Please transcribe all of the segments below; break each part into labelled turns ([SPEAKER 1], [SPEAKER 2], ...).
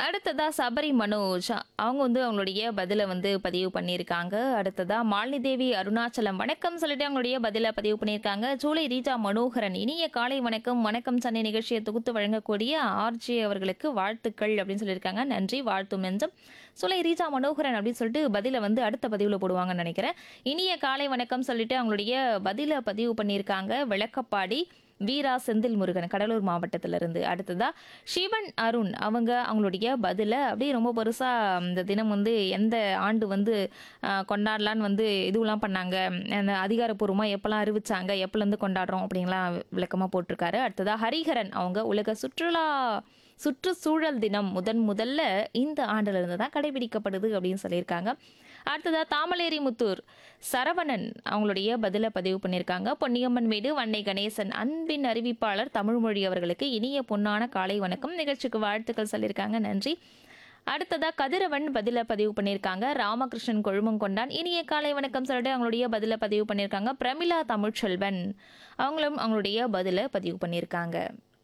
[SPEAKER 1] அடுத்ததா சபரி மனோஜ் அவங்க வந்து அவங்களுடைய பதிலை வந்து பதிவு பண்ணியிருக்காங்க அடுத்ததா மாலினி தேவி அருணாச்சலம் வணக்கம் சொல்லிட்டு அவங்களுடைய பதிலை பதிவு பண்ணியிருக்காங்க ஜூலை ரீஜா மனோகரன் இனிய காலை வணக்கம் வணக்கம் சென்னை நிகழ்ச்சியை தொகுத்து வழங்கக்கூடிய ஆர்ஜே அவர்களுக்கு வாழ்த்துக்கள் அப்படின்னு சொல்லியிருக்காங்க நன்றி வாழ்த்தும் என்றும் சுலை ரீஜா மனோகரன் அப்படின்னு சொல்லிட்டு பதிலை வந்து அடுத்த பதிவில் போடுவாங்கன்னு நினைக்கிறேன் இனிய காலை வணக்கம் சொல்லிட்டு அவங்களுடைய பதிலை பதிவு பண்ணியிருக்காங்க விளக்கப்பாடி வீரா செந்தில் முருகன் கடலூர் மாவட்டத்திலிருந்து அடுத்ததா சிவன் அருண் அவங்க அவங்களுடைய பதிலை அப்படியே ரொம்ப பெருசாக இந்த தினம் வந்து எந்த ஆண்டு வந்து ஆஹ், கொண்டாடலான்னு வந்து இதுவெல்லாம் பண்ணாங்க அந்த அதிகாரப்பூர்வமாக எப்போல்லாம் அறிவிச்சாங்க எப்போலேருந்து கொண்டாடுறோம் அப்படின்லாம் விளக்கமாக போட்டிருக்காரு அடுத்ததா ஹரிஹரன் அவங்க உலக சுற்றுலா சுற்றுச்சூழல் தினம் முதன் முதல்ல இந்த ஆண்டுல இருந்து தான் கடைபிடிக்கப்படுது அப்படின்னு சொல்லியிருக்காங்க அடுத்ததா தாமலேரி முத்தூர் சரவணன் அவங்களுடைய பதிலை பதிவு பண்ணியிருக்காங்க பொன்னியம்மன் வீடு வன்னை கணேசன் அன்பின் அறிவிப்பாளர் தமிழ்மொழி அவர்களுக்கு இனிய பொன்னான காலை வணக்கம் நிகழ்ச்சிக்கு வாழ்த்துக்கள் சொல்லியிருக்காங்க நன்றி அடுத்ததா கதிரவன் பதில பதிவு பண்ணியிருக்காங்க ராமகிருஷ்ணன் கொழுமங்கொண்டான் இனிய காலை வணக்கம் சொல்லிட்டு அவங்களுடைய பதில பதிவு பண்ணியிருக்காங்க பிரமிளா தமிழ்ச்செல்வன் அவங்களும் அவங்களுடைய பதில பதிவு பண்ணியிருக்காங்க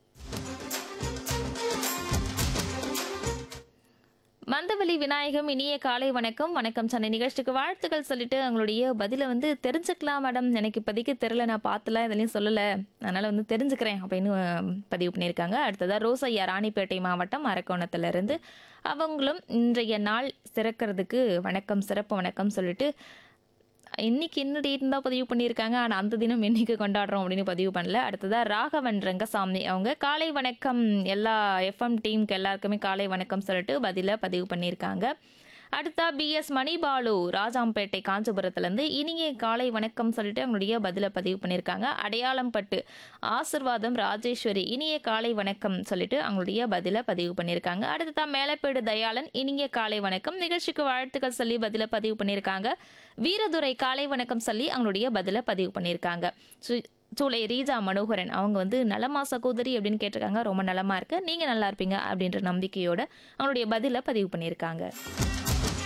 [SPEAKER 1] மந்தவெளி விநாயகம் இனிய காலை வணக்கம் வணக்கம் சென்னை நிகழ்ச்சிக்கு வாழ்த்துக்கள் சொல்லிட்டு அவங்களுடைய பதிலை வந்து தெரிஞ்சுக்கலாம் மேடம் எனக்கு இப்போதைக்கு தெரில நான் பார்த்தல இதுலையும் சொல்லலை அதனால் வந்து தெரிஞ்சுக்கிறேன் அப்படின்னு அஹ், பதிவு பண்ணியிருக்காங்க அடுத்ததா ரோசையா ராணிப்பேட்டை மாவட்டம் அரக்கோணத்திலிருந்து அவங்களும் இன்றைய நாள் சிறக்கிறதுக்கு வணக்கம் சிறப்பு வணக்கம் சொல்லிட்டு இன்னைக்கு என்ன டேட் தான் பதிவு பண்ணியிருக்காங்க ஆனால் அந்த தினம் என்னைக்கு கொண்டாடுறோம் அப்படின்னு பதிவு பண்ணல அடுத்ததா ராகவன் ரங்கசாமி அவங்க காலை வணக்கம் எல்லா எஃப்எம் டீமுக்கு எல்லாருக்குமே காலை வணக்கம் சொல்லிட்டு பதில பதிவு பண்ணியிருக்காங்க அடுத்தா பிஎஸ் மணிபாலு ராஜாம்பேட்டை காஞ்சிபுரத்துலேருந்து இனிய காலை வணக்கம் சொல்லிட்டு அவங்களுடைய பதில பதிவு பண்ணியிருக்காங்க அடையாளம் பட்டு ஆசிர்வாதம் ராஜேஸ்வரி இனிய காலை வணக்கம் சொல்லிட்டு அவங்களுடைய பதில பதிவு பண்ணியிருக்காங்க அடுத்ததா மேலப்பேடு தயாளன் இனிய காலை வணக்கம் நிகழ்ச்சிக்கு வாழ்த்துக்கள் சொல்லி பதில பதிவு பண்ணியிருக்காங்க வீரதுரை காலை வணக்கம் சொல்லி அவங்களுடைய பதில பதிவு பண்ணியிருக்காங்க சு- சூளை ரீஜா மனோகரன் அவங்க வந்து நலமா சகோதரி அப்படின்னு கேட்டிருக்காங்க ரொம்ப நலமா இருக்கு நீங்க நல்லா இருப்பீங்க அப்படின்ற நம்பிக்கையோட அவங்களுடைய பதில பதிவு பண்ணியிருக்காங்க